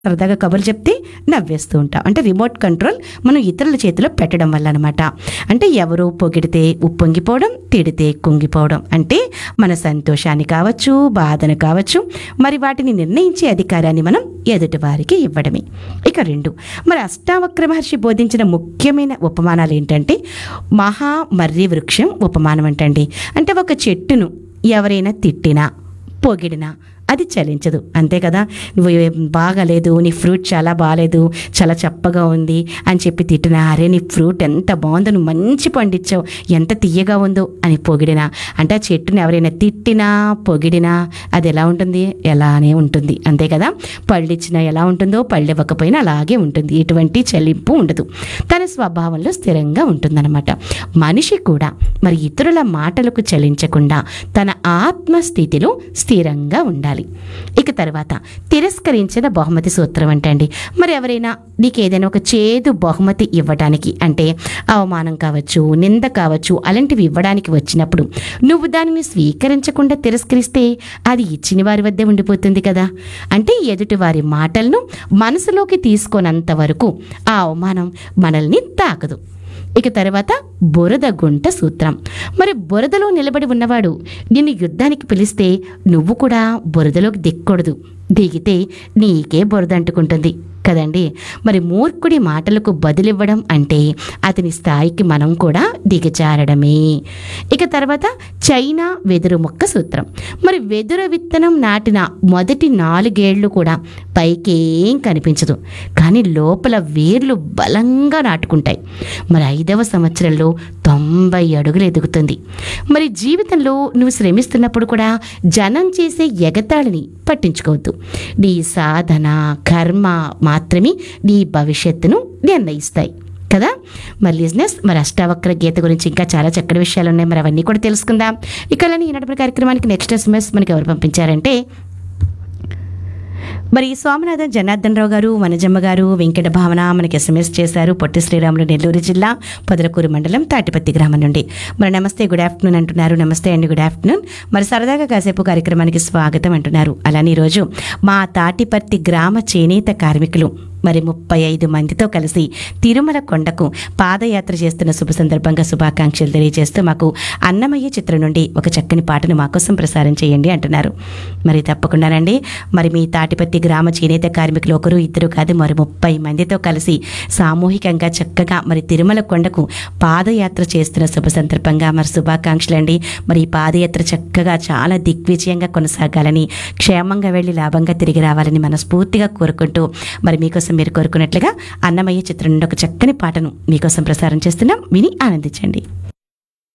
సరదాగా కబుర్లు చెప్తే నవ్వేస్తూ ఉంటాం అంటే రిమోట్ కంట్రోల్ మనం ఇతరుల చేతిలో పెట్టడం వల్ల అనమాట అంటే ఎవరు పొగిడితే ఉప్పొంగిపోవడం తిడితే కుంగిపోవడం అంటే మన సంతోషాన్ని కావచ్చు బాధను కావచ్చు మరి వాటిని నిర్ణయించే అధికారాన్ని మనం ఎదుటి వారికి ఇవ్వడమే ఇక రెండు మరి అష్టావక్ర మహర్షి బోధించిన ముఖ్యమైన ఉపమానాలు ఏంటంటే మహా మర్రి వృక్షం ఉపమానం అంటండి అంటే ఒక చెట్టును ఎవరైనా తిట్టినా పొగిడినా అది చలించదు అంతే కదా నువ్వు ఏం బాగాలేదు నీ ఫ్రూట్ చాలా బాగాలేదు చాలా చప్పగా ఉంది అని చెప్పి తిట్టినా అరే నీ ఫ్రూట్ ఎంత బాగుందో నువ్వు మంచి పండించావు ఎంత తీయగా ఉందో అని పొగిడినా అంటే ఆ చెట్టుని ఎవరైనా తిట్టినా పొగిడినా అది ఎలా ఉంటుంది ఎలానే ఉంటుంది అంతే కదా పళ్ళు ఇచ్చినా ఎలా ఉంటుందో పళ్ళు ఇవ్వకపోయినా అలాగే ఉంటుంది ఎటువంటి చెల్లింపు ఉండదు తన స్వభావంలో స్థిరంగా ఉంటుందన్నమాట మనిషి కూడా మరి ఇతరుల మాటలకు చలించకుండా తన ఆత్మస్థితిలో స్థిరంగా ఉండాలి ఇక తర్వాత తిరస్కరించిన బహుమతి సూత్రం అంటండి మరి ఎవరైనా నీకు ఏదైనా ఒక చేదు బహుమతి ఇవ్వడానికి అంటే అవమానం కావచ్చు నింద కావచ్చు అలాంటివి ఇవ్వడానికి వచ్చినప్పుడు నువ్వు దానిని స్వీకరించకుండా తిరస్కరిస్తే అది ఇచ్చిన వారి వద్దే ఉండిపోతుంది కదా అంటే ఎదుటి వారి మాటలను మనసులోకి తీసుకోనంత వరకు ఆ అవమానం మనల్ని తాకదు ఇక తర్వాత బురద గుంట సూత్రం మరి బురదలో నిలబడి ఉన్నవాడు నిన్ను యుద్ధానికి పిలిస్తే నువ్వు కూడా బురదలోకి దిక్కూడదు దిగితే నీకే బురద అంటుకుంటుంది కదండి మరి మూర్ఖుడి మాటలకు బదులివ్వడం అంటే అతని స్థాయికి మనం కూడా దిగజారడమే ఇక తర్వాత చైనా వెదురు మొక్క సూత్రం మరి వెదురు విత్తనం నాటిన మొదటి నాలుగేళ్లు కూడా పైకేం కనిపించదు కానీ లోపల వేర్లు బలంగా నాటుకుంటాయి మరి ఐదవ సంవత్సరంలో తొంభై అడుగులు ఎదుగుతుంది మరి జీవితంలో నువ్వు శ్రమిస్తున్నప్పుడు కూడా జనం చేసే ఎగతాళిని పట్టించుకోవద్దు నీ సాధన కర్మ మాత్రమే నీ భవిష్యత్తును నిర్ణయిస్తాయి కదా మరి లిజినెస్ మరి అష్టావక్ర గీత గురించి ఇంకా చాలా చక్కటి విషయాలు ఉన్నాయి మరి అవన్నీ కూడా తెలుసుకుందాం ఇక అలానే ఈనాటి కార్యక్రమానికి నెక్స్ట్ ఎస్ఎంఎస్ మనకి ఎవరు పంపించారంటే మరి స్వామినాథన్ జనార్దన్ రావు గారు వనజమ్మ గారు వెంకట భావన మనకి ఎస్ఎంఎస్ చేశారు పొట్టి శ్రీరాములు నెల్లూరు జిల్లా పొదలకూరు మండలం తాటిపత్తి గ్రామం నుండి మరి నమస్తే గుడ్ ఆఫ్టర్నూన్ అంటున్నారు నమస్తే అండి గుడ్ ఆఫ్టర్నూన్ మరి సరదాగా కాసేపు కార్యక్రమానికి స్వాగతం అంటున్నారు అలానే ఈరోజు మా తాటిపత్తి గ్రామ చేనేత కార్మికులు మరి ముప్పై ఐదు మందితో కలిసి తిరుమల కొండకు పాదయాత్ర చేస్తున్న శుభ సందర్భంగా శుభాకాంక్షలు తెలియజేస్తూ మాకు అన్నమయ్య చిత్రం నుండి ఒక చక్కని పాటను మా కోసం ప్రసారం చేయండి అంటున్నారు మరి తప్పకుండానండి మరి మీ తాటిపత్తి గ్రామ చేనేత కార్మికులు ఒకరు ఇద్దరు కాదు మరి ముప్పై మందితో కలిసి సామూహికంగా చక్కగా మరి తిరుమల కొండకు పాదయాత్ర చేస్తున్న శుభ సందర్భంగా మరి శుభాకాంక్షలు అండి మరి ఈ పాదయాత్ర చక్కగా చాలా దిగ్విజయంగా కొనసాగాలని క్షేమంగా వెళ్ళి లాభంగా తిరిగి రావాలని మనస్ఫూర్తిగా కోరుకుంటూ మరి మీకోసం మీరు కోరుకున్నట్లుగా అన్నమయ్య చిత్రం నుండి ఒక చక్కని పాటను మీకోసం ప్రసారం చేస్తున్నాం విని ఆనందించండి